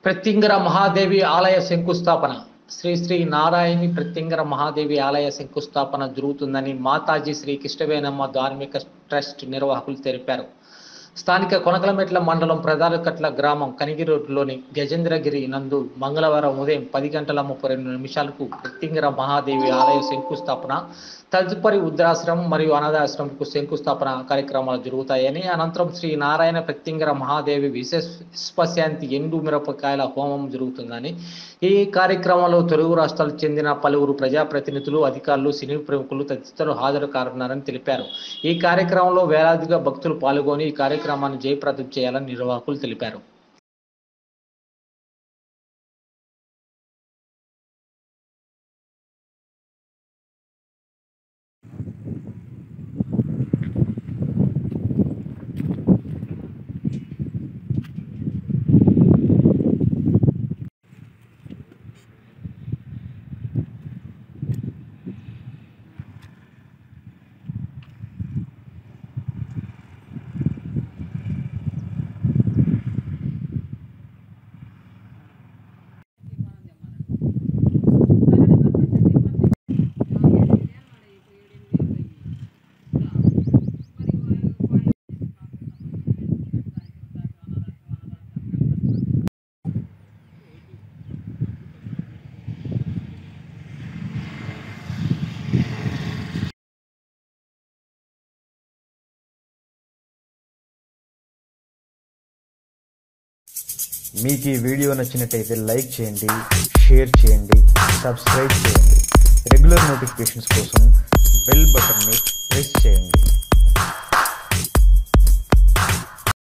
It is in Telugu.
ప్రత్యంగర మహాదేవి ఆలయ శంకుస్థాపన శ్రీ శ్రీ నారాయణి ప్రత్యంగర మహాదేవి ఆలయ శంకుస్థాపన జరుగుతుందని మాతాజీ శ్రీ కృష్ణవేనమ్మ ధార్మిక ట్రస్ట్ నిర్వాహకులు తెలిపారు స్థానిక కొనకలమెట్ల మండలం ప్రధానకట్ల గ్రామం కనిగిరోడ్లోని గజేంద్రగిరి నందు మంగళవారం ఉదయం పది గంటల ముప్పై రెండు నిమిషాలకు ప్రత్యంగర మహాదేవి ఆలయ శంకుస్థాపన తదుపరి ఉద్రాశ్రమం మరియు అనాథాశ్రమంకు శంకుస్థాపన కార్యక్రమాలు జరుగుతాయని అనంతరం శ్రీ నారాయణ ప్రత్యంగర మహాదేవి విశ్వశాంతి ఎండు మిరపకాయల హోమం జరుగుతుందని ఈ కార్యక్రమంలో తెలుగు రాష్ట్రాలకు చెందిన పలువురు ప్రజాప్రతినిధులు అధికారులు సినీ ప్రముఖులు తదితరులు హాజరు కానున్నారని తెలిపారు ఈ కార్యక్రమంలో వేలాదిగా భక్తులు పాల్గొని ఈ కార్యక్రమాన్ని జయప్రదం చేయాలని నిర్వాహకులు తెలిపారు మీకు ఈ వీడియో నచ్చినట్టయితే లైక్ చేయండి షేర్ చేయండి సబ్స్క్రైబ్ చేయండి రెగ్యులర్ నోటిఫికేషన్స్ కోసం బెల్ బటన్ని ప్రెస్ చేయండి